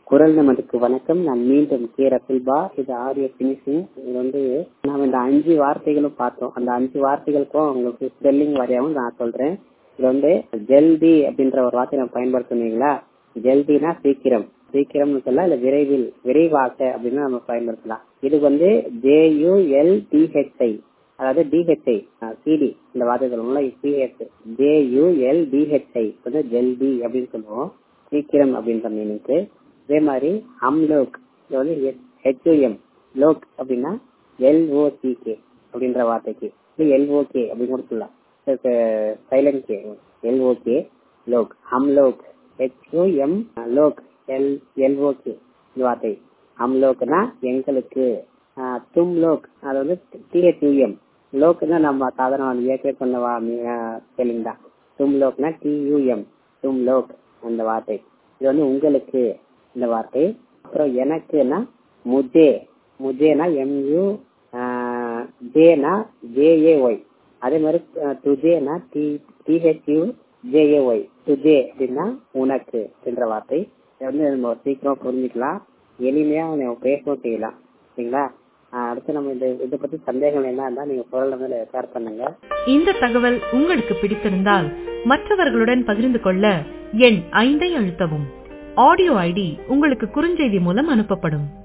குரல் நமதுக்கு வணக்கம் நான் மீண்டும் கே ரசில்பா இது ஆடியோ பினிஷிங் இது வந்து நாம இந்த அஞ்சு வார்த்தைகளும் பார்த்தோம் அந்த அஞ்சு வார்த்தைகளுக்கும் உங்களுக்கு ஸ்பெல்லிங் வாரியாகவும் நான் சொல்றேன் இது வந்து ஜல்தி அப்படின்ற ஒரு வார்த்தை நம்ம பயன்படுத்துனீங்களா ஜல்தினா சீக்கிரம் சீக்கிரம்னு சொல்லலாம் இல்ல விரைவில் விரைவாக அப்படின்னு நம்ம பயன்படுத்தலாம் இது வந்து ஜேயுஎல் டிஹெச்ஐ அதாவது டிஹெச்ஐ சிடி இந்த வார்த்தை சொல்லுவோம்ல சிஹெச் ஜேயுஎல் டிஹெச்ஐ வந்து ஜல்தி அப்படின்னு சொல்லுவோம் சீக்கிரம் அப்படின்ற மீனிங்க்கு அதே மாதிரி அம்லோக் இது வந்து ஹெச்யூஎம் லோக் அப்படின்னா எல்ஓசிகே அப்படின்ற வார்த்தைக்கு இது எல்ஓகே அப்படின்னு கூட சொல்லலாம் சைலண்ட் கே எல்ஓகே லோக் ஹம்லோக் ஹெச்யூஎம் லோக் எல் எல்ஓகே இந்த வார்த்தை ஹம்லோக்னா எங்களுக்கு தும் லோக் அது வந்து டிஹெச்யூஎம் லோக்னா நம்ம சாதாரண ஏற்கனவே சொன்ன ஸ்பெல்லிங் தான் தும் லோக்னா டியூஎம் தும் லோக் அந்த வார்த்தை இது வந்து உங்களுக்கு இந்த வார்த்தை அப்புறம் எனக்குன்னா முஜே முஜேனா எம்யூ ஜேனா ஜேஏஒய் அதே மாதிரி துஜேனா டி டிஹெச்யூ ஜேஏஒய் துஜே அப்படின்னா உனக்கு என்ற வார்த்தை இதை வந்து நம்ம சீக்கிரம் புரிஞ்சுக்கலாம் எளிமையா நம்ம பேசவும் செய்யலாம் சரிங்களா அடுத்து நம்ம இந்த இதை பத்தி சந்தேகம் என்ன இருந்தா நீங்க குரல் வந்து ஷேர் பண்ணுங்க இந்த தகவல் உங்களுக்கு பிடித்திருந்தால் மற்றவர்களுடன் பகிர்ந்து கொள்ள எண் ஐந்தை அழுத்தவும் ஆடியோ ஐடி உங்களுக்கு குறுஞ்செய்தி மூலம் அனுப்பப்படும்